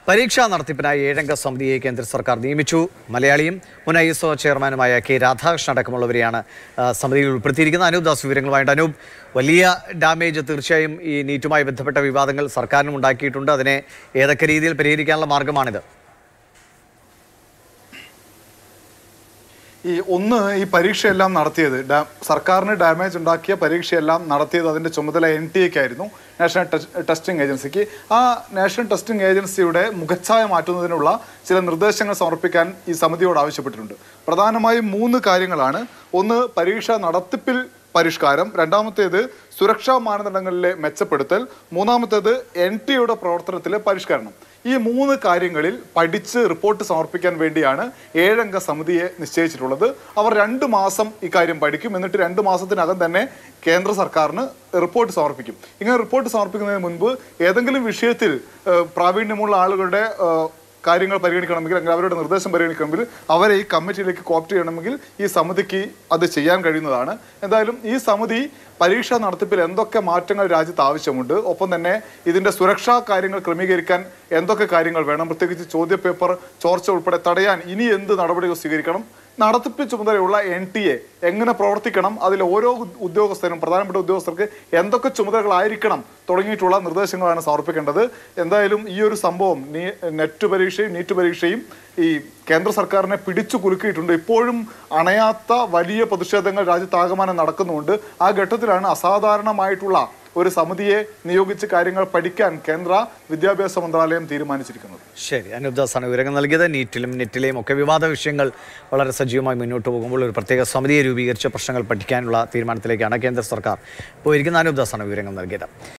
പരീക്ഷാ നടത്തിപ്പിനായി ഏഴംഗ സമിതിയെ കേന്ദ്ര സർക്കാർ നിയമിച്ചു മലയാളിയും മുൻ ഐ എസ് ഒ ചെയർമാനുമായ കെ രാധാകൃഷ്ണൻ അടക്കമുള്ളവരെയാണ് ആ, സമിതിയിൽ ഉൾപ്പെടുത്തിയിരിക്കുന്നത് അനൂപ് ദാസ് വിവരങ്ങളുമായിട്ട് അനൂപ് വലിയ ഡാമേജ് തീർച്ചയായും ഈ നീറ്റുമായി ബന്ധപ്പെട്ട വിവാദങ്ങൾ സർക്കാരിനും ഉണ്ടാക്കിയിട്ടുണ്ട് അതിനെ ഏതൊക്കെ രീതിയിൽ പരിഹരിക്കാനുള്ള മാർഗമാണിത് ഈ ഒന്ന് ഈ പരീക്ഷയെല്ലാം നടത്തിയത് ഡാ- സർക്കാരിന് ഡാമേജ് ഉണ്ടാക്കിയ പരീക്ഷയെല്ലാം നടത്തിയത് അതിന്റെ ചുമതല എൻ ടി എക്കായിരുന്നു നാഷണൽ ടെസ്- ടെസ്റ്റിംഗ് ഏജൻസിക്ക് ആ നാഷണൽ ടെസ്റ്റിംഗ് ഏജൻസിയുടെ മുഖച്ഛായ മാറ്റുന്നതിനുള്ള ചില നിർദ്ദേശങ്ങൾ സമർപ്പിക്കാൻ ഈ സമിതിയോട് ആവശ്യപ്പെട്ടിട്ടുണ്ട് പ്രധാനമായും മൂന്ന് കാര്യങ്ങളാണ് ഒന്ന് പരീക്ഷ നടത്തിപ്പിൽ പരിഷ്കാരം രണ്ടാമത്തേത് സുരക്ഷാ മാനദണ്ഡങ്ങളിലെ മെച്ചപ്പെടുത്തൽ മൂന്നാമത്തേത് എൻ ടിയുടെ പ്രവർത്തനത്തിലെ പരിഷ്കരണം ഈ മൂന്ന് കാര്യങ്ങളിൽ പഠിച്ച് റിപ്പോർട്ട് സമർപ്പിക്കാൻ വേണ്ടിയാണ് ഏഴംഗ സമിതിയെ നിശ്ചയിച്ചിട്ടുള്ളത് അവർ രണ്ട് മാസം ഇക്കാര്യം പഠിക്കും എന്നിട്ട് രണ്ട് മാസത്തിനകം തന്നെ കേന്ദ്ര സർക്കാരിന് റിപ്പോർട്ട് സമർപ്പിക്കും ഇങ്ങനെ റിപ്പോർട്ട് സമർപ്പിക്കുന്നതിന് മുൻപ് ഏതെങ്കിലും വിഷയത്തിൽ ഏഹ്, പ്രാവീണ്യമുള്ള ആളുകളുടെ ഏഹ്, കാര്യങ്ങൾ പരിഗണിക്കണമെങ്കിൽ അല്ലെങ്കിൽ അവരുടെ നിർദ്ദേശം പരിഗണിക്കണമെങ്കിൽ അവരെ ഈ കമ്മിറ്റിയിലേക്ക് കോപ്റ്റ് ചെയ്യണമെങ്കിൽ ഈ സമിതിക്ക് അത് ചെയ്യാൻ കഴിയുന്നതാണ് എന്തായാലും ഈ സമിതി പരീക്ഷാ നടത്തിപ്പിൽ എന്തൊക്കെ മാറ്റങ്ങൾ രാജ്യത്ത് ആവശ്യമുണ്ട് ഒപ്പം തന്നെ ഇതിന്റെ സുരക്ഷാ കാര്യങ്ങൾ ക്രമീകരിക്കാൻ എന്തൊക്കെ കാര്യങ്ങൾ വേണം പ്രത്യേകിച്ച് ചോദ്യപേപ്പർ ചോർച്ച ഉൾപ്പെടെ തടയാൻ ഇനി എന്ത് നടപടികൾ സ്വീകരിക്കണം നടത്തിപ്പ് ചുമതലയുള്ള എൻ ടി എ എങ്ങനെ പ്രവർത്തിക്കണം അതിൽ ഓരോ ഉദ് ഉദ്യോഗസ്ഥരും പ്രധാനപ്പെട്ട ഉദ്യോഗസ്ഥർക്ക് എന്തൊക്കെ ചുമതലകളായിരിക്കണം തുടങ്ങിയിട്ടുള്ള നിർദ്ദേശങ്ങളാണ് സമർപ്പിക്കേണ്ടത് എന്തായാലും ഈ ഒരു സംഭവം നീ നെറ്റ് പരീക്ഷയും നീറ്റ് പരീക്ഷയും ഈ കേന്ദ്ര സർക്കാരിനെ പിടിച്ചു കുലുക്കിയിട്ടുണ്ട് ഇപ്പോഴും അണയാത്ത വലിയ പ്രതിഷേധങ്ങൾ രാജ്യത്താകമാനം നടക്കുന്നുണ്ട് ആ ഘട്ടത്തിലാണ് അസാധാരണമായിട്ടുള്ള ഒരു സമിതിയെ നിയോഗിച്ച് കാര്യങ്ങൾ പഠിക്കാൻ കേന്ദ്ര വിദ്യാഭ്യാസ മന്ത്രാലയം തീരുമാനിച്ചിരിക്കുന്നത് ശരി അനൂപ് ദാസാണ് വിവരങ്ങൾ നൽകിയത് നീറ്റിലും നെറ്റിലെയും ഒക്കെ വിവാദ വിഷയങ്ങൾ വളരെ സജീവമായി മുന്നോട്ട് പോകുമ്പോൾ ഒരു പ്രത്യേക സമിതിയെ രൂപീകരിച്ച് പ്രശ്നങ്ങൾ പഠിക്കാനുള്ള തീരുമാനത്തിലേക്കാണ് കേന്ദ്ര സർക്കാർ പോയിരിക്കുന്ന അനൂപ് ദാസാണ് വിവരങ്ങൾ നൽകിയത്